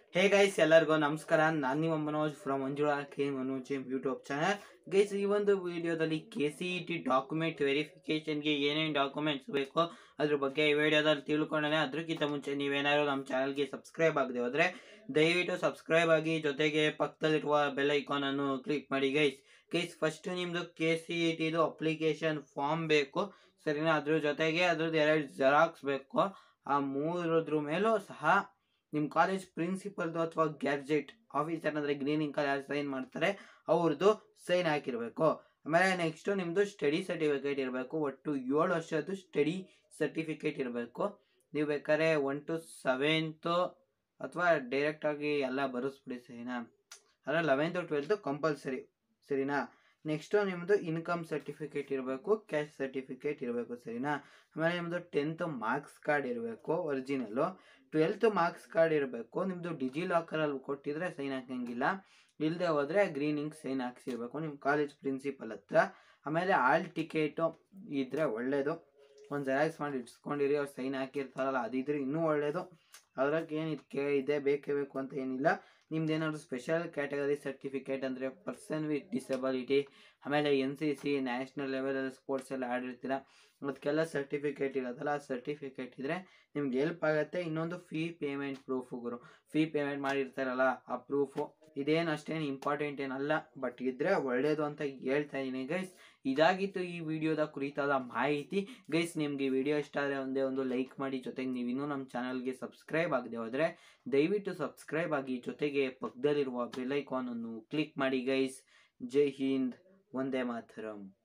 hey guys ಎಲ್ಲರಿಗೂ ನಮಸ್ಕಾರ ನಾನು ನಿಮ್ಮ Manoj from Manjula K Manoj YouTube channel guys ಈ ಒಂದು ವಿಡಿಯೋದಲ್ಲಿ K C E T document ವೆರಿಫಿಕೇಶನ್ಗೆ ಏನೇನು ಡಾಕ್ಯುಮೆಂಟ್ಸ್ ಬೇಕೋ ಅದ್ರ ಬಗ್ಗೆ ಈ ವಿಡಿಯೋದಲ್ಲಿ ತಿಳ್ಕೊಂಡೇ ಅದಕ್ಕಿಂತ ಮುಂಚೆ ನೀವೇನಾದ್ರು ನಮ್ಮ ಚಾನಲ್ಗೆ ಸಬ್ಸ್ಕ್ರೈಬ್ ಆಗದೆ ಹೋದರೆ ದಯವಿಟ್ಟು ಸಬ್ಸ್ಕ್ರೈಬ್ ಆಗಿ ಜೊತೆಗೆ ಪಕ್ಕದಲ್ಲಿರುವ ಬೆಲ್ ಐಕಾನನ್ನು ಕ್ಲಿಕ್ ಮಾಡಿ ಗೈಸ್ ಗೈಸ್ ಫಸ್ಟ್ ನಿಮ್ಮದು ಕೆ ಸಿ ಇ ಟಿದು ಅಪ್ಲಿಕೇಶನ್ ಫಾರ್ಮ್ ಬೇಕು ಸರಿನಾ ಅದ್ರ ಜೊತೆಗೆ ಅದ್ರದ್ದು ಎರಡು ಜೆರಾಕ್ಸ್ ಬೇಕು ಆ ಮೂರದ್ರ ಮೇಲೂ ಸಹ ನಿಮ್ಮ ಕಾಲೇಜ್ ಪ್ರಿನ್ಸಿಪಲ್ದು ಅಥವಾ ಗ್ಯಾಜೆಟ್ ಆಫೀಸರ್ ಅಂದರೆ ಗ್ರೀನ್ ಇಂಕಲ್ಲಿ ಯಾರು ಸೈನ್ ಮಾಡ್ತಾರೆ ಅವ್ರದ್ದು ಸೈನ್ ಹಾಕಿರಬೇಕು ಆಮೇಲೆ ನೆಕ್ಸ್ಟು ನಿಮ್ಮದು ಸ್ಟಡಿ ಸರ್ಟಿಫಿಕೇಟ್ ಇರಬೇಕು ಒಟ್ಟು ಏಳು ವರ್ಷದ್ದು ಸ್ಟಡಿ ಸರ್ಟಿಫಿಕೇಟ್ ಇರಬೇಕು ನೀವು ಬೇಕಾದ್ರೆ ಒನ್ ಟು ಸೆವೆಂತು ಅಥವಾ ಡೈರೆಕ್ಟಾಗಿ ಎಲ್ಲ ಬರೆಸ್ಬಿಡಿ ಸರಿನಾ ಅಲ್ಲ ಲೆವೆಂತು ಟ್ವೆಲ್ತು ಕಂಪಲ್ಸರಿ ಸರಿನಾ ನೆಕ್ಸ್ಟು ನಿಮ್ಮದು ಇನ್ಕಮ್ ಸರ್ಟಿಫಿಕೇಟ್ ಇರಬೇಕು ಕ್ಯಾಶ್ ಸರ್ಟಿಫಿಕೇಟ್ ಇರಬೇಕು ಸರಿನಾ ಆಮೇಲೆ ನಿಮ್ಮದು ಟೆಂತ್ ಮಾರ್ಕ್ಸ್ ಕಾರ್ಡ್ ಇರಬೇಕು ಒರಿಜಿನಲ್ಲು ಟ್ವೆಲ್ತ್ ಮಾರ್ಕ್ಸ್ ಕಾರ್ಡ್ ಇರಬೇಕು ನಿಮ್ಮದು ಡಿಜಿ ಲಾಕರಲ್ಲಿ ಕೊಟ್ಟಿದ್ರೆ ಸೈನ್ ಹಾಕಂಗಿಲ್ಲ ಇಲ್ಲದೆ ಹೋದರೆ ಗ್ರೀನ್ ಇಂಕ್ ಸೈನ್ ಹಾಕ್ಸಿರ್ಬೇಕು ನಿಮ್ಮ ಕಾಲೇಜ್ ಪ್ರಿನ್ಸಿಪಲ್ ಹತ್ರ ಆಮೇಲೆ ಆಲ್ ಟಿಕೆಟು ಇದ್ದರೆ ಒಳ್ಳೆಯದು ಒಂದು ಜೆರಾಕ್ಸ್ ಮಾಡಿ ಇಟ್ಸ್ಕೊಂಡಿರಿ ಅವ್ರು ಸೈನ್ ಹಾಕಿರ್ತಾರಲ್ಲ ಅದಿದ್ರೆ ಇನ್ನೂ ಒಳ್ಳೆಯದು ಅದ್ರಾಗ ಏನು ಇದಕ್ಕೆ ಇದೇ ಬೇಕೇ ಬೇಕು ಅಂತ ಏನಿಲ್ಲ ನಿಮ್ದು ಏನಾದರೂ ಸ್ಪೆಷಲ್ ಕ್ಯಾಟಗರಿ ಸರ್ಟಿಫಿಕೇಟ್ ಅಂದರೆ ಪರ್ಸನ್ ವಿತ್ ಡಿಸಬಿಲಿಟಿ ಆಮೇಲೆ ಎನ್ ಸಿ ಸಿ ನ್ಯಾಷನಲ್ ಲೆವೆಲಲ್ಲಿ ಸ್ಪೋರ್ಟ್ಸಲ್ಲಿ ಆಡಿರ್ತೀರ ಅದಕ್ಕೆಲ್ಲ ಸರ್ಟಿಫಿಕೇಟ್ ಇರೋದಲ್ಲ ಆ ಸರ್ಟಿಫಿಕೇಟ್ ಇದ್ದರೆ ನಿಮ್ಗೆ ಹೆಲ್ಪ್ ಆಗುತ್ತೆ ಇನ್ನೊಂದು ಫೀ ಪೇಮೆಂಟ್ ಪ್ರೂಫು ಗುರು ಫೀ ಪೇಮೆಂಟ್ ಮಾಡಿರ್ತಾರಲ್ಲ ಆ ಪ್ರೂಫು ಇದೇನು ಅಷ್ಟೇನು ಇಂಪಾರ್ಟೆಂಟ್ ಏನಲ್ಲ ಬಟ್ ಇದ್ದರೆ ಒಳ್ಳೆಯದು ಅಂತ ಹೇಳ್ತಾ ಇದ್ದೀನಿ ಗೈಸ್ ಇದಾಗಿತ್ತು ಈ ವಿಡಿಯೋದ ಕುರಿತಾದ ಮಾಹಿತಿ ಗೈಸ್ ನಿಮ್ಗೆ ಈ ವಿಡಿಯೋ ಇಷ್ಟ ಆದರೆ ಒಂದೇ ಒಂದು ಲೈಕ್ ಮಾಡಿ ಜೊತೆಗೆ ನೀವು ಇನ್ನೂ ನಮ್ಮ ಚಾನಲ್ಗೆ ಸಬ್ಸ್ಕ್ರೈಬ್ ಆಗದೆ ಹೋದರೆ ದಯವಿಟ್ಟು ಸಬ್ಸ್ಕ್ರೈಬ್ ಆಗಿ ಜೊತೆಗೆ ಪಕ್ಕದಲ್ಲಿರುವ ಬೆಲ್ ಐಕಾನನ್ನು ಕ್ಲಿಕ್ ಮಾಡಿ ಗೈಸ್ ಜೈ ಹಿಂದ್ ಒಂದೇ ಮಾತರಂ